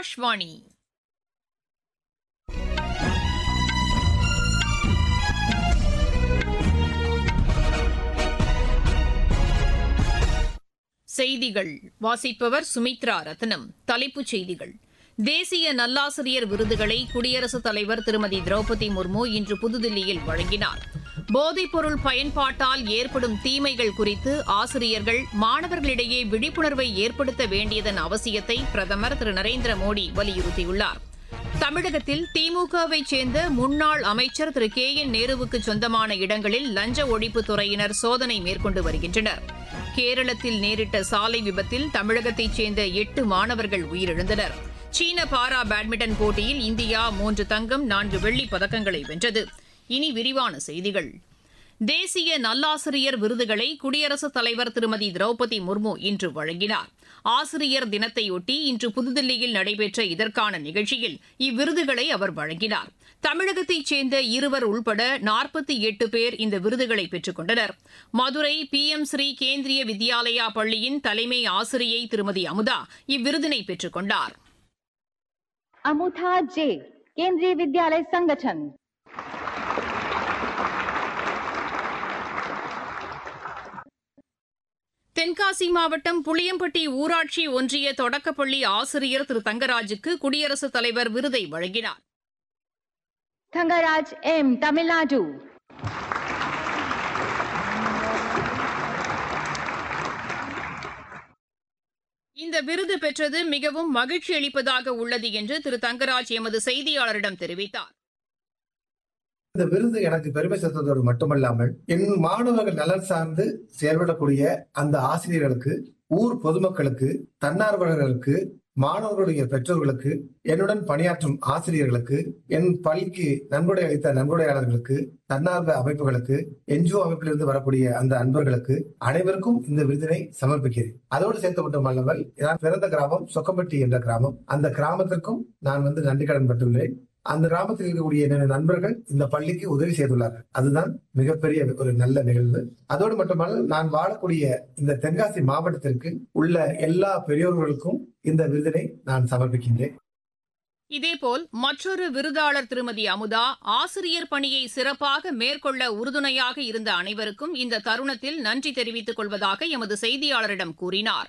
ஆகாஷ்வாணி செய்திகள் வாசிப்பவர் சுமித்ரா ரத்னம் தலைப்புச் செய்திகள் தேசிய நல்லாசிரியர் விருதுகளை குடியரசுத் தலைவர் திருமதி திரௌபதி முர்மு இன்று புதுதில்லியில் வழங்கினார் போதைப்பொருள் பயன்பாட்டால் ஏற்படும் தீமைகள் குறித்து ஆசிரியர்கள் மாணவர்களிடையே விழிப்புணர்வை ஏற்படுத்த வேண்டியதன் அவசியத்தை பிரதமர் திரு நரேந்திர மோடி வலியுறுத்தியுள்ளார் தமிழகத்தில் திமுகவை சேர்ந்த முன்னாள் அமைச்சர் திரு கே என் நேருவுக்கு சொந்தமான இடங்களில் லஞ்ச ஒழிப்புத் துறையினர் சோதனை மேற்கொண்டு வருகின்றனர் கேரளத்தில் நேரிட்ட சாலை விபத்தில் தமிழகத்தைச் சேர்ந்த எட்டு மாணவர்கள் உயிரிழந்தனர் சீன பாரா பேட்மிண்டன் போட்டியில் இந்தியா மூன்று தங்கம் நான்கு வெள்ளிப் பதக்கங்களை வென்றது இனி விரிவான செய்திகள் தேசிய நல்லாசிரியர் விருதுகளை குடியரசுத் தலைவர் திருமதி திரௌபதி முர்மு இன்று வழங்கினார் ஆசிரியர் தினத்தையொட்டி இன்று புதுதில்லியில் நடைபெற்ற இதற்கான நிகழ்ச்சியில் இவ்விருதுகளை அவர் வழங்கினார் தமிழகத்தைச் சேர்ந்த இருவர் உள்பட நாற்பத்தி எட்டு பேர் இந்த விருதுகளை பெற்றுக் கொண்டனர் மதுரை பி எம் ஸ்ரீ கேந்திரிய வித்யாலயா பள்ளியின் தலைமை ஆசிரியை திருமதி அமுதா இவ்விருதினை பெற்றுக் கொண்டார் अमुथा जे केंद्रीय विद्यालय संगठन தென்காசி மாவட்டம் புளியம்பட்டி ஊராட்சி ஒன்றிய தொடக்கப்பள்ளி ஆசிரியர் திரு தங்கராஜுக்கு குடியரசுத் தலைவர் விருதை வழங்கினார் थंगाराज एम तमिलनाडु இந்த விருது பெற்றது மிகவும் மகிழ்ச்சி அளிப்பதாக உள்ளது என்று திரு தங்கராஜ் எமது செய்தியாளரிடம் தெரிவித்தார் இந்த விருது எனக்கு பெருமை சேர்த்ததோடு மட்டுமல்லாமல் என் மாணவர்கள் நலன் சார்ந்து செயல்படக்கூடிய அந்த ஆசிரியர்களுக்கு ஊர் பொதுமக்களுக்கு தன்னார்வலர்களுக்கு மாணவர்களுடைய பெற்றோர்களுக்கு என்னுடன் பணியாற்றும் ஆசிரியர்களுக்கு என் பள்ளிக்கு நன்கொடை அளித்த நன்கொடையாளர்களுக்கு தன்னார்வ அமைப்புகளுக்கு என்ஜிஓ அமைப்பிலிருந்து வரக்கூடிய அந்த அன்பர்களுக்கு அனைவருக்கும் இந்த விருதினை சமர்ப்பிக்கிறேன் அதோடு சேர்த்து மட்டுமல்லாமல் நான் பிறந்த கிராமம் சொக்கம்பட்டி என்ற கிராமம் அந்த கிராமத்திற்கும் நான் வந்து நன்றி கடன் பட்டுள்ளேன் அந்த கிராமத்தில் இருக்கக்கூடிய என்னுடைய நண்பர்கள் இந்த பள்ளிக்கு உதவி செய்துள்ளார்கள் அதுதான் மிகப்பெரிய ஒரு நல்ல நிகழ்வு அதோடு மட்டுமல்ல நான் வாழக்கூடிய இந்த தென்காசி மாவட்டத்திற்கு உள்ள எல்லா பெரியோர்களுக்கும் இந்த விருதினை நான் சமர்ப்பிக்கின்றேன் இதேபோல் மற்றொரு விருதாளர் திருமதி அமுதா ஆசிரியர் பணியை சிறப்பாக மேற்கொள்ள உறுதுணையாக இருந்த அனைவருக்கும் இந்த தருணத்தில் நன்றி தெரிவித்துக் கொள்வதாக எமது செய்தியாளரிடம் கூறினார்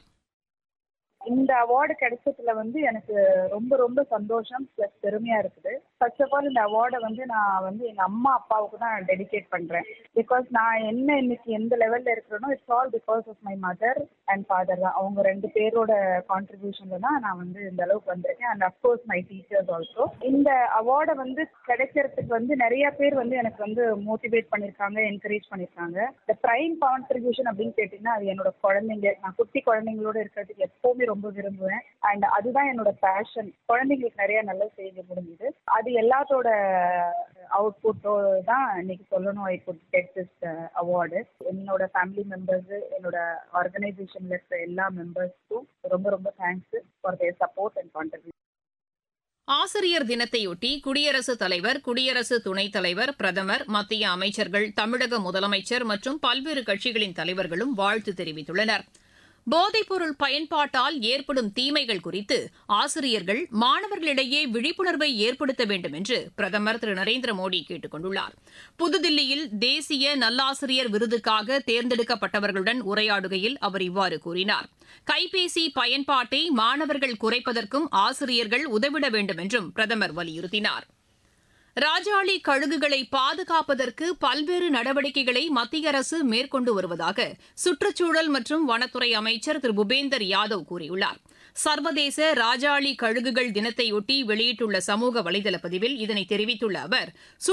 இந்த அவார்டு கிடைச்சதுல வந்து எனக்கு ரொம்ப ரொம்ப சந்தோஷம் ப்ளஸ் பெருமையா இருக்குது ஃபர்ஸ்ட் ஆஃப் ஆல் இந்த அவார்டை வந்து நான் வந்து எங்க அம்மா அப்பாவுக்கு தான் டெடிகேட் பண்றேன் பிகாஸ் நான் என்ன இன்னைக்கு எந்த லெவல்ல இருக்கிறேனோ it's all because of my mother and father தான் அவங்க ரெண்டு பேரோட கான்ட்ரிபியூஷன்ல தான் நான் வந்து இந்த அளவுக்கு வந்திருக்கேன் and of course my teachers also இந்த அவார்டை வந்து கிடைக்கிறதுக்கு வந்து நிறைய பேர் வந்து எனக்கு வந்து மோட்டிவேட் பண்ணியிருக்காங்க என்கரேஜ் பண்ணியிருக்காங்க இந்த ப்ரைம் கான்ட்ரிபியூஷன் அப்படின்னு கேட்டிங்கன்னா அது என்னோட குழந்தைங்க நான் குட்டி குழந்தைங்களோட இருக்கிறதுக்கு எப்போவுமே ரொம்ப விரும்புவேன் அண்ட் அதுதான் என்னோட பேஷன் குழந்தைங்களுக்கு நிறைய நல்ல செய்தி முடிஞ்சுது அது எல்லாத்தோட அவுட்புட்டோ தான் இன்னைக்கு சொல்லணும் I could get this award என்னோட ஃபேமிலி மெம்பர்ஸ் என்னோட ஆர்கனைசேஷன்ல இருக்கிற எல்லா மெம்பர்ஸ்க்கும் ரொம்ப ரொம்ப thanks for their support and contribution ஆசிரியர் தினத்தையொட்டி குடியரசுத் தலைவர் குடியரசு துணைத் தலைவர் பிரதமர் மத்திய அமைச்சர்கள் தமிழக முதலமைச்சர் மற்றும் பல்வேறு கட்சிகளின் தலைவர்களும் வாழ்த்து தெரிவித்துள்ளனர் போதைப்பொருள் பயன்பாட்டால் ஏற்படும் தீமைகள் குறித்து ஆசிரியர்கள் மாணவர்களிடையே விழிப்புணர்வை ஏற்படுத்த வேண்டும் என்று பிரதமர் திரு நரேந்திர மோடி கேட்டுக் கொண்டுள்ளார் புதுதில்லியில் தேசிய நல்லாசிரியர் விருதுக்காக தேர்ந்தெடுக்கப்பட்டவர்களுடன் உரையாடுகையில் அவர் இவ்வாறு கூறினார் கைபேசி பயன்பாட்டை மாணவர்கள் குறைப்பதற்கும் ஆசிரியர்கள் உதவிட வேண்டும் என்றும் பிரதமர் வலியுறுத்தினார் ராஜாளி கழுகுகளை பாதுகாப்பதற்கு பல்வேறு நடவடிக்கைகளை மத்திய அரசு மேற்கொண்டு வருவதாக சுற்றுச்சூழல் மற்றும் வனத்துறை அமைச்சர் திரு பூபேந்தர் யாதவ் கூறியுள்ளார் சர்வதேச ராஜாளி கழுகுகள் தினத்தையொட்டி வெளியிட்டுள்ள சமூக வலைதள பதிவில் இதனை தெரிவித்துள்ள அவர்